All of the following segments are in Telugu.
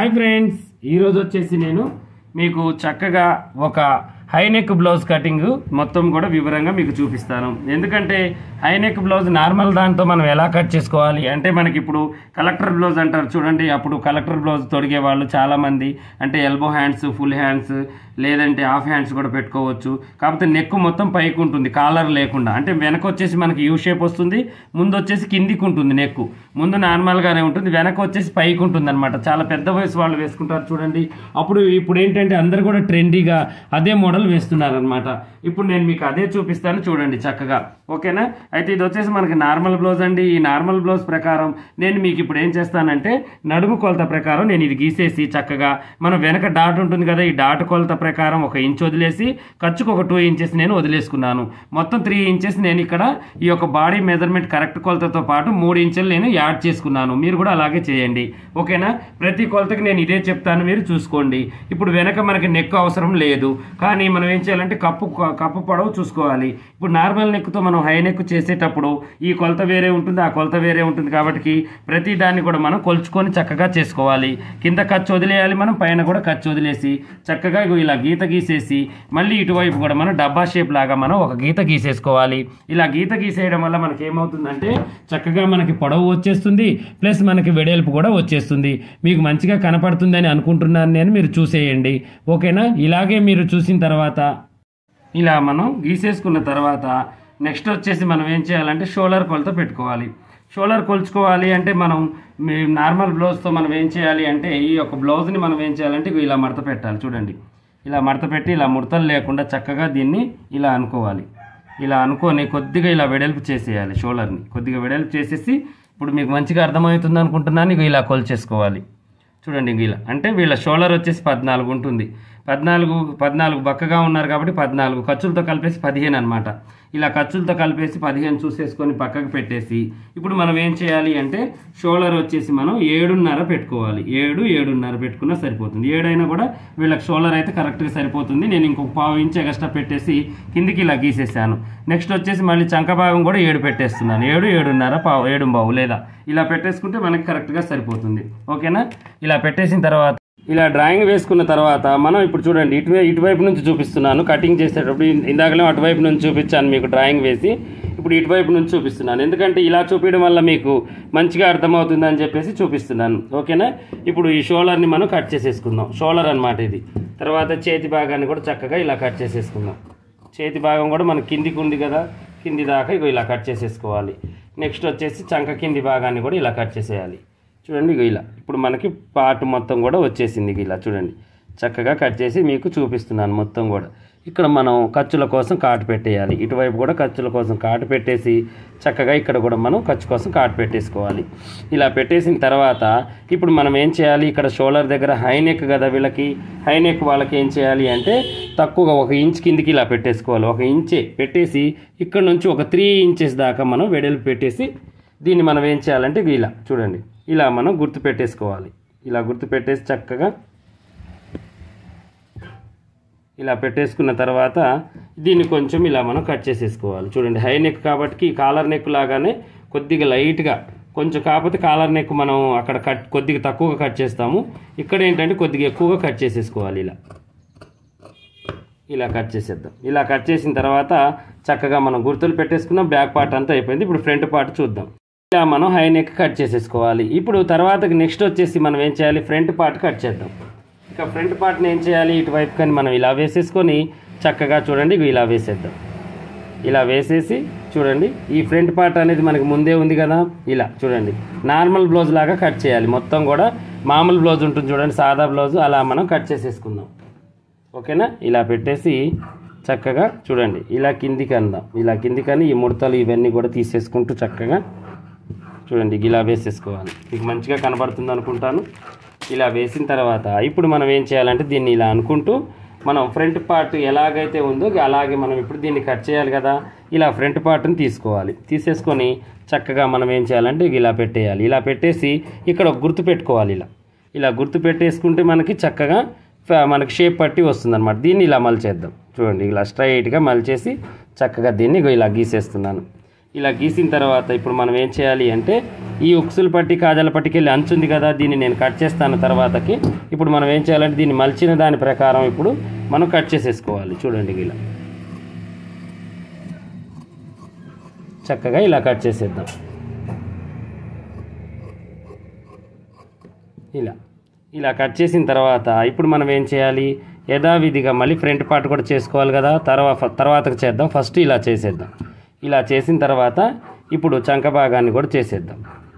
హాయ్ ఫ్రెండ్స్ ఈరోజు వచ్చేసి నేను మీకు చక్కగా ఒక హై నెక్ బ్లౌజ్ కటింగ్ మొత్తం కూడా వివరంగా మీకు చూపిస్తాను ఎందుకంటే హై నెక్ బ్లౌజ్ నార్మల్ దాంతో మనం ఎలా కట్ చేసుకోవాలి అంటే మనకి ఇప్పుడు కలెక్టర్ బ్లౌజ్ అంటారు చూడండి అప్పుడు కలెక్టర్ బ్లౌజ్ తొడిగే వాళ్ళు చాలామంది అంటే ఎల్బో హ్యాండ్స్ ఫుల్ హ్యాండ్స్ లేదంటే హాఫ్ హ్యాండ్స్ కూడా పెట్టుకోవచ్చు కాకపోతే నెక్ మొత్తం పైకి ఉంటుంది కాలర్ లేకుండా అంటే వెనక వచ్చేసి మనకి యూ షేప్ వస్తుంది ముందు వచ్చేసి కిందికి ఉంటుంది నెక్ ముందు నార్మల్గానే ఉంటుంది వెనక వచ్చేసి పైకి ఉంటుంది అనమాట చాలా పెద్ద వయసు వాళ్ళు వేసుకుంటారు చూడండి అప్పుడు ఇప్పుడు ఏంటంటే అందరు కూడా ట్రెండీగా అదే మోడల్ వేస్తున్నారు అనమాట ఇప్పుడు నేను మీకు అదే చూపిస్తాను చూడండి చక్కగా ఓకేనా అయితే ఇది వచ్చేసి మనకి నార్మల్ బ్లౌజ్ అండి ఈ నార్మల్ బ్లౌజ్ ప్రకారం నేను మీకు ఇప్పుడు ఏం చేస్తానంటే నడుము కొలత ప్రకారం నేను ఇది గీసేసి చక్కగా మనం వెనక డాట్ ఉంటుంది కదా ఈ డాట్ కొలత ప్రకారం ఒక ఇంచ్ వదిలేసి ఖర్చుకు ఒక టూ ఇంచెస్ నేను వదిలేసుకున్నాను మొత్తం త్రీ ఇంచెస్ నేను ఇక్కడ ఈ యొక్క బాడీ మెజర్మెంట్ కరెక్ట్ కొలతతో పాటు మూడు ఇంచులు నేను యాడ్ చేసుకున్నాను మీరు కూడా అలాగే చేయండి ఓకేనా ప్రతి కొలతకి నేను ఇదే చెప్తాను మీరు చూసుకోండి ఇప్పుడు వెనక మనకి నెక్ అవసరం లేదు కానీ మనం ఏం చేయాలంటే కప్పు కప్పు పొడవు చూసుకోవాలి ఇప్పుడు నార్మల్ నెక్తో మనం హై నెక్ చేసేటప్పుడు ఈ కొలత వేరే ఉంటుంది ఆ కొలత వేరే ఉంటుంది కాబట్టి ప్రతి దాన్ని కూడా మనం కొలుచుకొని చక్కగా చేసుకోవాలి కింద ఖర్చు వదిలేయాలి మనం పైన కూడా ఖర్చు వదిలేసి చక్కగా ఇగో ఇలా గీత గీసేసి మళ్ళీ ఇటువైపు కూడా మనం డబ్బా షేప్ లాగా మనం ఒక గీత గీసేసుకోవాలి ఇలా గీత గీసేయడం వల్ల మనకి ఏమవుతుందంటే చక్కగా మనకి పొడవు వచ్చేస్తుంది ప్లస్ మనకి వెడల్పు కూడా వచ్చేస్తుంది మీకు మంచిగా కనపడుతుందని అనుకుంటున్నాను నేను మీరు చూసేయండి ఓకేనా ఇలాగే మీరు చూసిన తర్వాత ఇలా మనం గీసేసుకున్న తర్వాత నెక్స్ట్ వచ్చేసి మనం ఏం చేయాలంటే షోల్డర్ కొలత పెట్టుకోవాలి షోల్డర్ కొలుచుకోవాలి అంటే మనం మీ నార్మల్ బ్లౌజ్తో మనం ఏం చేయాలి అంటే ఈ యొక్క బ్లౌజ్ని మనం ఏం చేయాలంటే ఇగో ఇలా మడత పెట్టాలి చూడండి ఇలా మడత పెట్టి ఇలా ముడతలు లేకుండా చక్కగా దీన్ని ఇలా అనుకోవాలి ఇలా అనుకొని కొద్దిగా ఇలా వెడల్పు చేసేయాలి షోల్డర్ని కొద్దిగా వెడల్పు చేసేసి ఇప్పుడు మీకు మంచిగా అర్థమవుతుంది అనుకుంటున్నాను ఇక ఇలా కొలిచేసుకోవాలి చూడండి ఇంక ఇలా అంటే వీళ్ళ షోల్డర్ వచ్చేసి పద్నాలుగు ఉంటుంది పద్నాలుగు పద్నాలుగు బక్కగా ఉన్నారు కాబట్టి పద్నాలుగు ఖర్చులతో కలిపేసి పదిహేను అనమాట ఇలా ఖర్చులతో కలిపేసి పదిహేను చూసేసుకొని పక్కకు పెట్టేసి ఇప్పుడు మనం ఏం చేయాలి అంటే షోల్డర్ వచ్చేసి మనం ఏడున్నర పెట్టుకోవాలి ఏడు ఏడున్నర పెట్టుకున్నా సరిపోతుంది ఏడైనా కూడా వీళ్ళకి షోల్డర్ అయితే కరెక్ట్గా సరిపోతుంది నేను ఇంకొక పావు ఇంచ్ ఎక్స్ట్రా పెట్టేసి కిందికి ఇలా గీసేసాను నెక్స్ట్ వచ్చేసి మళ్ళీ చంక భాగం కూడా ఏడు పెట్టేస్తున్నాను ఏడు ఏడున్నర పావు ఏడు బావు లేదా ఇలా పెట్టేసుకుంటే మనకి కరెక్ట్గా సరిపోతుంది ఓకేనా ఇలా పెట్టేసిన తర్వాత ఇలా డ్రాయింగ్ వేసుకున్న తర్వాత మనం ఇప్పుడు చూడండి ఇటువై ఇటువైపు నుంచి చూపిస్తున్నాను కటింగ్ చేసేటప్పుడు ఇందాకలే అటువైపు నుంచి చూపించాను మీకు డ్రాయింగ్ వేసి ఇప్పుడు ఇటువైపు నుంచి చూపిస్తున్నాను ఎందుకంటే ఇలా చూపించడం వల్ల మీకు మంచిగా అర్థమవుతుంది అని చెప్పేసి చూపిస్తున్నాను ఓకేనా ఇప్పుడు ఈ షోల్డర్ని మనం కట్ చేసేసుకుందాం షోల్డర్ అనమాట ఇది తర్వాత చేతి భాగాన్ని కూడా చక్కగా ఇలా కట్ చేసేసుకుందాం చేతి భాగం కూడా మన కిందికి ఉంది కదా కింది దాకా ఇగో ఇలా కట్ చేసేసుకోవాలి నెక్స్ట్ వచ్చేసి చంక కింది భాగాన్ని కూడా ఇలా కట్ చేసేయాలి చూడండి ఇగో ఇలా ఇప్పుడు మనకి పార్ట్ మొత్తం కూడా వచ్చేసింది ఇగ ఇలా చూడండి చక్కగా కట్ చేసి మీకు చూపిస్తున్నాను మొత్తం కూడా ఇక్కడ మనం ఖర్చుల కోసం కాటు పెట్టేయాలి ఇటువైపు కూడా ఖర్చుల కోసం కాటు పెట్టేసి చక్కగా ఇక్కడ కూడా మనం ఖర్చు కోసం కాటు పెట్టేసుకోవాలి ఇలా పెట్టేసిన తర్వాత ఇప్పుడు మనం ఏం చేయాలి ఇక్కడ షోల్డర్ దగ్గర హై నెక్ కదా వీళ్ళకి హై నెక్ వాళ్ళకి ఏం చేయాలి అంటే తక్కువగా ఒక ఇంచ్ కిందికి ఇలా పెట్టేసుకోవాలి ఒక ఇంచే పెట్టేసి ఇక్కడ నుంచి ఒక త్రీ ఇంచెస్ దాకా మనం వెడల్పు పెట్టేసి దీన్ని మనం ఏం చేయాలంటే ఇలా చూడండి ఇలా మనం గుర్తు పెట్టేసుకోవాలి ఇలా గుర్తు పెట్టేసి చక్కగా ఇలా పెట్టేసుకున్న తర్వాత దీన్ని కొంచెం ఇలా మనం కట్ చేసేసుకోవాలి చూడండి హై నెక్ కాబట్టి కాలర్ నెక్ లాగానే కొద్దిగా లైట్గా కొంచెం కాకపోతే కాలర్ నెక్ మనం అక్కడ కట్ కొద్దిగా తక్కువగా కట్ చేస్తాము ఇక్కడ ఏంటంటే కొద్దిగా ఎక్కువగా కట్ చేసేసుకోవాలి ఇలా ఇలా కట్ చేసేద్దాం ఇలా కట్ చేసిన తర్వాత చక్కగా మనం గుర్తులు పెట్టేసుకున్నాం బ్యాక్ పార్ట్ అంతా అయిపోయింది ఇప్పుడు ఫ్రంట్ పార్ట్ చూద్దాం ఇలా మనం హై నెక్ కట్ చేసేసుకోవాలి ఇప్పుడు తర్వాతకి నెక్స్ట్ వచ్చేసి మనం ఏం చేయాలి ఫ్రంట్ పార్ట్ కట్ చేద్దాం ఇక ఫ్రంట్ పార్ట్ని ఏం చేయాలి ఇటువైపు కానీ మనం ఇలా వేసేసుకొని చక్కగా చూడండి ఇగో ఇలా వేసేద్దాం ఇలా వేసేసి చూడండి ఈ ఫ్రంట్ పార్ట్ అనేది మనకి ముందే ఉంది కదా ఇలా చూడండి నార్మల్ బ్లౌజ్ లాగా కట్ చేయాలి మొత్తం కూడా మామూలు బ్లౌజ్ ఉంటుంది చూడండి సాదా బ్లౌజ్ అలా మనం కట్ చేసేసుకుందాం ఓకేనా ఇలా పెట్టేసి చక్కగా చూడండి ఇలా కిందికి అందాం ఇలా కిందికని ఈ ముడతలు ఇవన్నీ కూడా తీసేసుకుంటూ చక్కగా చూడండి ఇలా వేసేసుకోవాలి మీకు మంచిగా కనబడుతుంది అనుకుంటాను ఇలా వేసిన తర్వాత ఇప్పుడు మనం ఏం చేయాలంటే దీన్ని ఇలా అనుకుంటూ మనం ఫ్రంట్ పార్ట్ ఎలాగైతే ఉందో అలాగే మనం ఇప్పుడు దీన్ని కట్ చేయాలి కదా ఇలా ఫ్రంట్ పార్ట్ని తీసుకోవాలి తీసేసుకొని చక్కగా మనం ఏం చేయాలంటే ఇలా పెట్టేయాలి ఇలా పెట్టేసి ఇక్కడ ఒక గుర్తు పెట్టుకోవాలి ఇలా ఇలా గుర్తు పెట్టేసుకుంటే మనకి చక్కగా ఫ- మనకి షేప్ పట్టి వస్తుంది అనమాట దీన్ని ఇలా మలిచేద్దాం చూడండి ఇలా స్ట్రైట్గా మలిచేసి చక్కగా దీన్ని ఇగో ఇలా గీసేస్తున్నాను ఇలా గీసిన తర్వాత ఇప్పుడు మనం ఏం చేయాలి అంటే ఈ ఉక్సుల పట్టి కాజాల పట్టికి వెళ్ళి అంచు ఉంది కదా దీన్ని నేను కట్ చేస్తాను తర్వాతకి ఇప్పుడు మనం ఏం చేయాలంటే దీన్ని మలిచిన దాని ప్రకారం ఇప్పుడు మనం కట్ చేసేసుకోవాలి చూడండి ఇలా చక్కగా ఇలా కట్ చేసేద్దాం ఇలా ఇలా కట్ చేసిన తర్వాత ఇప్పుడు మనం ఏం చేయాలి యథావిధిగా మళ్ళీ ఫ్రంట్ పార్ట్ కూడా చేసుకోవాలి కదా తర్వాత తర్వాతకు చేద్దాం ఫస్ట్ ఇలా చేసేద్దాం ఇలా చేసిన తర్వాత ఇప్పుడు చంక భాగాన్ని కూడా చేసేద్దాం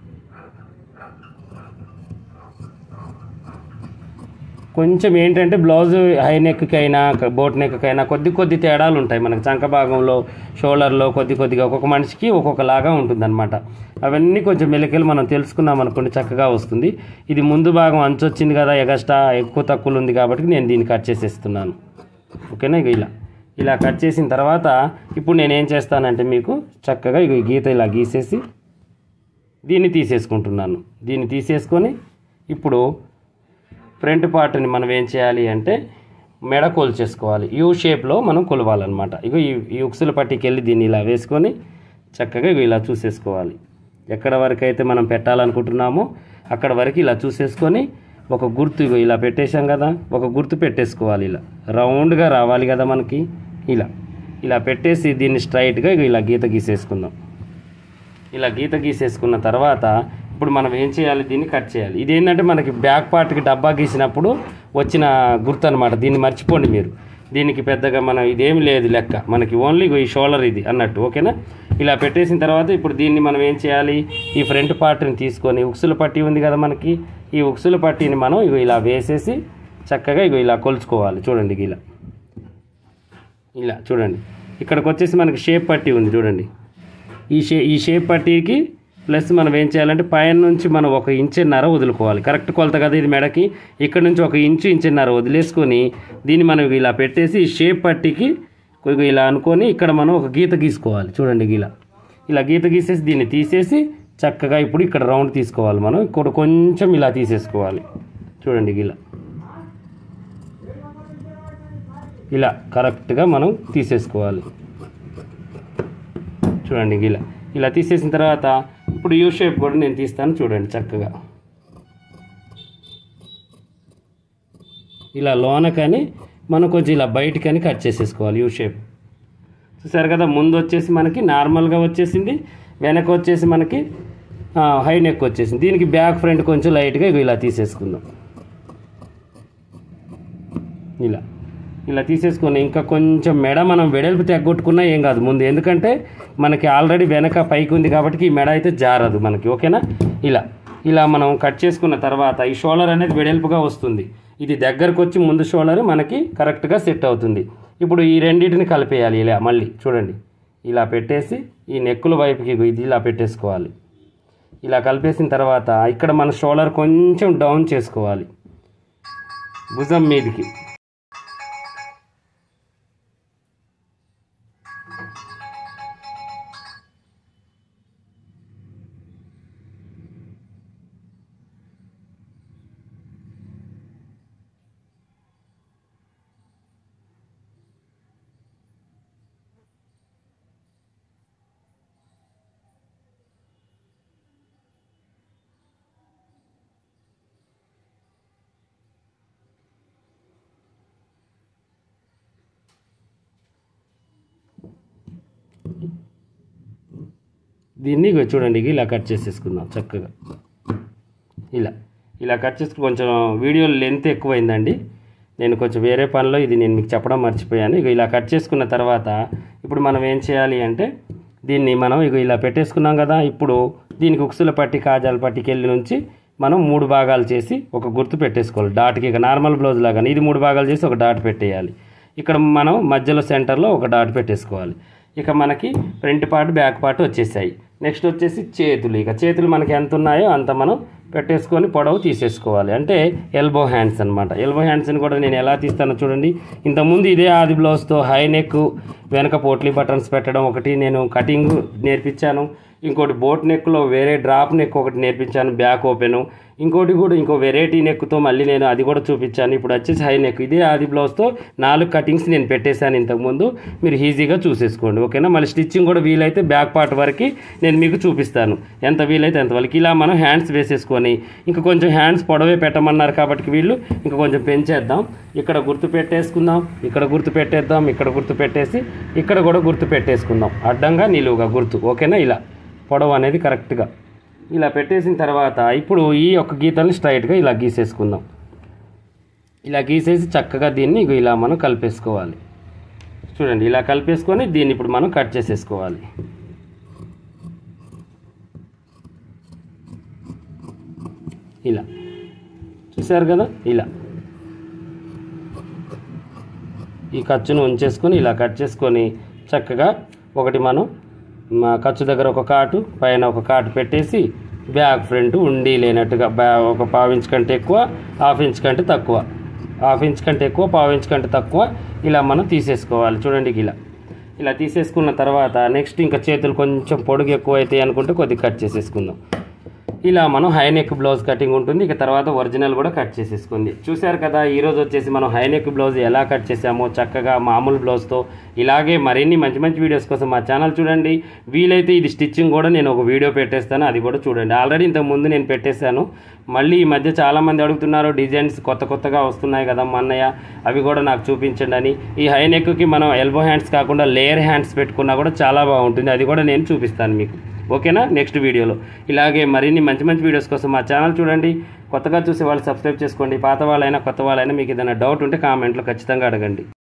కొంచెం ఏంటంటే బ్లౌజ్ హై నెక్కి అయినా బోట్ నెక్కి అయినా కొద్ది కొద్ది తేడాలు ఉంటాయి మనకి చంక భాగంలో షోల్డర్లో కొద్ది కొద్దిగా ఒక్కొక్క మనిషికి ఒక్కొక్కలాగా ఉంటుందన్నమాట అవన్నీ కొంచెం మెలికలు మనం తెలుసుకున్నాం అనుకోండి చక్కగా వస్తుంది ఇది ముందు భాగం అంచు వచ్చింది కదా ఎగస్ట్రా ఎక్కువ తక్కువలు ఉంది కాబట్టి నేను దీన్ని కట్ చేసేస్తున్నాను ఓకేనా ఇక ఇలా ఇలా కట్ చేసిన తర్వాత ఇప్పుడు నేను ఏం చేస్తానంటే మీకు చక్కగా ఇక ఈ గీత ఇలా గీసేసి దీన్ని తీసేసుకుంటున్నాను దీన్ని తీసేసుకొని ఇప్పుడు ఫ్రంట్ పార్ట్ని మనం ఏం చేయాలి అంటే మెడ కొలిచేసుకోవాలి యూ షేప్లో మనం కొలవాలన్నమాట ఇగో ఈ ఈ ఉక్సుల పట్టికి వెళ్ళి దీన్ని ఇలా వేసుకొని చక్కగా ఇగో ఇలా చూసేసుకోవాలి ఎక్కడ వరకు అయితే మనం పెట్టాలనుకుంటున్నామో అక్కడ వరకు ఇలా చూసేసుకొని ఒక గుర్తు ఇగో ఇలా పెట్టేశాం కదా ఒక గుర్తు పెట్టేసుకోవాలి ఇలా రౌండ్గా రావాలి కదా మనకి ఇలా ఇలా పెట్టేసి దీన్ని స్ట్రైట్గా ఇగో ఇలా గీత గీసేసుకుందాం ఇలా గీత గీసేసుకున్న తర్వాత ఇప్పుడు మనం ఏం చేయాలి దీన్ని కట్ చేయాలి ఇది ఏంటంటే మనకి బ్యాక్ పార్ట్కి డబ్బా గీసినప్పుడు వచ్చిన గుర్తు అనమాట దీన్ని మర్చిపోండి మీరు దీనికి పెద్దగా మనం ఇదేమి లేదు లెక్క మనకి ఓన్లీ ఈ షోల్డర్ ఇది అన్నట్టు ఓకేనా ఇలా పెట్టేసిన తర్వాత ఇప్పుడు దీన్ని మనం ఏం చేయాలి ఈ ఫ్రంట్ పార్ట్ని తీసుకొని ఉక్సుల పట్టి ఉంది కదా మనకి ఈ ఉక్సుల పట్టీని మనం ఇగో ఇలా వేసేసి చక్కగా ఇగో ఇలా కొలుచుకోవాలి చూడండి ఇగ ఇలా ఇలా చూడండి ఇక్కడికి వచ్చేసి మనకి షేప్ పట్టి ఉంది చూడండి ఈ షే ఈ షేప్ పట్టీకి ప్లస్ మనం ఏం చేయాలంటే పైన నుంచి మనం ఒక ఇంచున్నర వదులుకోవాలి కరెక్ట్ కొలత కదా ఇది మెడకి ఇక్కడ నుంచి ఒక ఇంచు ఇంచున్నర వదిలేసుకొని దీన్ని మనం ఇలా పెట్టేసి ఈ షేప్ పట్టీకి కొద్దిగా ఇలా అనుకొని ఇక్కడ మనం ఒక గీత గీసుకోవాలి చూడండి ఇలా ఇలా గీత గీసేసి దీన్ని తీసేసి చక్కగా ఇప్పుడు ఇక్కడ రౌండ్ తీసుకోవాలి మనం ఇక్కడ కొంచెం ఇలా తీసేసుకోవాలి చూడండి ఇలా ఇలా కరెక్ట్గా మనం తీసేసుకోవాలి చూడండి ఇలా ఇలా తీసేసిన తర్వాత ఇప్పుడు యూ షేప్ కూడా నేను తీస్తాను చూడండి చక్కగా ఇలా లోన కానీ మనం కొంచెం ఇలా బయటకని కట్ చేసేసుకోవాలి యూ షేప్ చూసారు కదా ముందు వచ్చేసి మనకి నార్మల్గా వచ్చేసింది వెనక వచ్చేసి మనకి హై నెక్ వచ్చేసింది దీనికి బ్యాక్ ఫ్రంట్ కొంచెం లైట్గా ఇగో ఇలా తీసేసుకుందాం ఇలా ఇలా తీసేసుకొని ఇంకా కొంచెం మెడ మనం వెడల్పు తెగ్గొట్టుకున్నా ఏం కాదు ముందు ఎందుకంటే మనకి ఆల్రెడీ వెనక పైకి ఉంది కాబట్టి ఈ మెడ అయితే జారదు మనకి ఓకేనా ఇలా ఇలా మనం కట్ చేసుకున్న తర్వాత ఈ షోల్డర్ అనేది వెడల్పుగా వస్తుంది ఇది దగ్గరకు వచ్చి ముందు షోల్డర్ మనకి కరెక్ట్గా సెట్ అవుతుంది ఇప్పుడు ఈ రెండింటిని కలిపేయాలి ఇలా మళ్ళీ చూడండి ఇలా పెట్టేసి ఈ నెక్కుల వైపుకి ఇది ఇలా పెట్టేసుకోవాలి ఇలా కలిపేసిన తర్వాత ఇక్కడ మన షోల్డర్ కొంచెం డౌన్ చేసుకోవాలి భుజం మీదికి దీన్ని ఇగో చూడండి ఇలా కట్ చేసేసుకుందాం చక్కగా ఇలా ఇలా కట్ చేసుకుని కొంచెం వీడియో లెంత్ ఎక్కువైందండి నేను కొంచెం వేరే పనిలో ఇది నేను మీకు చెప్పడం మర్చిపోయాను ఇక ఇలా కట్ చేసుకున్న తర్వాత ఇప్పుడు మనం ఏం చేయాలి అంటే దీన్ని మనం ఇక ఇలా పెట్టేసుకున్నాం కదా ఇప్పుడు దీనికి ఉక్సుల పట్టి కాజాల పట్టికి వెళ్ళి నుంచి మనం మూడు భాగాలు చేసి ఒక గుర్తు పెట్టేసుకోవాలి డాట్కి ఇక నార్మల్ బ్లౌజ్ లాగానే ఇది మూడు భాగాలు చేసి ఒక డాట్ పెట్టేయాలి ఇక్కడ మనం మధ్యలో సెంటర్లో ఒక డాట్ పెట్టేసుకోవాలి ఇక మనకి ఫ్రంట్ పార్ట్ బ్యాక్ పార్ట్ వచ్చేసాయి నెక్స్ట్ వచ్చేసి చేతులు ఇక చేతులు మనకి ఎంత ఉన్నాయో అంత మనం పెట్టేసుకొని పొడవు తీసేసుకోవాలి అంటే ఎల్బో హ్యాండ్స్ అనమాట ఎల్బో హ్యాండ్స్ని కూడా నేను ఎలా తీస్తానో చూడండి ఇంతకుముందు ఇదే ఆది బ్లౌజ్తో హై నెక్ వెనక పోట్లీ బటన్స్ పెట్టడం ఒకటి నేను కటింగ్ నేర్పించాను ఇంకోటి బోట్ నెక్లో వేరే డ్రాప్ నెక్ ఒకటి నేర్పించాను బ్యాక్ ఓపెన్ ఇంకోటి కూడా ఇంకో వెరైటీ నెక్తో మళ్ళీ నేను అది కూడా చూపించాను ఇప్పుడు వచ్చేసి హై నెక్ ఇదే ఆది బ్లౌజ్తో నాలుగు కటింగ్స్ నేను పెట్టేశాను ఇంతకుముందు మీరు ఈజీగా చూసేసుకోండి ఓకేనా మళ్ళీ స్టిచ్చింగ్ కూడా వీలైతే బ్యాక్ పార్ట్ వరకు నేను మీకు చూపిస్తాను ఎంత వీలైతే ఎంత వరకు ఇలా మనం హ్యాండ్స్ వేసేసుకొని ఇంకా కొంచెం హ్యాండ్స్ పొడవే పెట్టమన్నారు కాబట్టి వీళ్ళు ఇంకా కొంచెం పెంచేద్దాం ఇక్కడ గుర్తు పెట్టేసుకుందాం ఇక్కడ గుర్తు పెట్టేద్దాం ఇక్కడ గుర్తు పెట్టేసి ఇక్కడ కూడా గుర్తు పెట్టేసుకుందాం అడ్డంగా నిలువుగా గుర్తు ఓకేనా ఇలా పొడవు అనేది కరెక్ట్గా ఇలా పెట్టేసిన తర్వాత ఇప్పుడు ఈ యొక్క గీతల్ని స్ట్రైట్గా ఇలా గీసేసుకుందాం ఇలా గీసేసి చక్కగా దీన్ని ఇగో ఇలా మనం కలిపేసుకోవాలి చూడండి ఇలా కలిపేసుకొని దీన్ని ఇప్పుడు మనం కట్ చేసేసుకోవాలి ఇలా చూసారు కదా ఇలా ఈ ఖర్చును ఉంచేసుకొని ఇలా కట్ చేసుకొని చక్కగా ఒకటి మనం మా ఖర్చు దగ్గర ఒక కాటు పైన ఒక కాటు పెట్టేసి బ్యాక్ ఫ్రంట్ ఉండి లేనట్టుగా బ్యా ఒక పావు ఇంచ్ కంటే ఎక్కువ హాఫ్ ఇంచ్ కంటే తక్కువ హాఫ్ ఇంచ్ కంటే ఎక్కువ పావు ఇంచ్ కంటే తక్కువ ఇలా మనం తీసేసుకోవాలి చూడండి ఇలా ఇలా తీసేసుకున్న తర్వాత నెక్స్ట్ ఇంకా చేతులు కొంచెం పొడుగు ఎక్కువ అవుతాయి అనుకుంటే కొద్దిగా కట్ చేసేసుకుందాం ఇలా మనం హై నెక్ బ్లౌజ్ కటింగ్ ఉంటుంది ఇక తర్వాత ఒరిజినల్ కూడా కట్ చేసేసుకుంది చూశారు కదా ఈరోజు వచ్చేసి మనం హై నెక్ బ్లౌజ్ ఎలా కట్ చేసామో చక్కగా మామూలు బ్లౌజ్తో ఇలాగే మరిన్ని మంచి మంచి వీడియోస్ కోసం మా ఛానల్ చూడండి వీలైతే ఇది స్టిచ్చింగ్ కూడా నేను ఒక వీడియో పెట్టేస్తాను అది కూడా చూడండి ఆల్రెడీ ఇంతకు ముందు నేను పెట్టేశాను మళ్ళీ ఈ మధ్య చాలామంది అడుగుతున్నారు డిజైన్స్ కొత్త కొత్తగా వస్తున్నాయి కదా మా అన్నయ్య అవి కూడా నాకు చూపించండి అని ఈ హై నెక్కి మనం ఎల్బో హ్యాండ్స్ కాకుండా లేయర్ హ్యాండ్స్ పెట్టుకున్నా కూడా చాలా బాగుంటుంది అది కూడా నేను చూపిస్తాను మీకు ఓకేనా నెక్స్ట్ వీడియోలో ఇలాగే మరిన్ని మంచి మంచి వీడియోస్ కోసం మా ఛానల్ చూడండి కొత్తగా చూసే వాళ్ళు సబ్స్క్రైబ్ చేసుకోండి పాత వాళ్ళైనా కొత్త వాళ్ళైనా మీకు ఏదైనా డౌట్ ఉంటే కామెంట్లో ఖచ్చితంగా అడగండి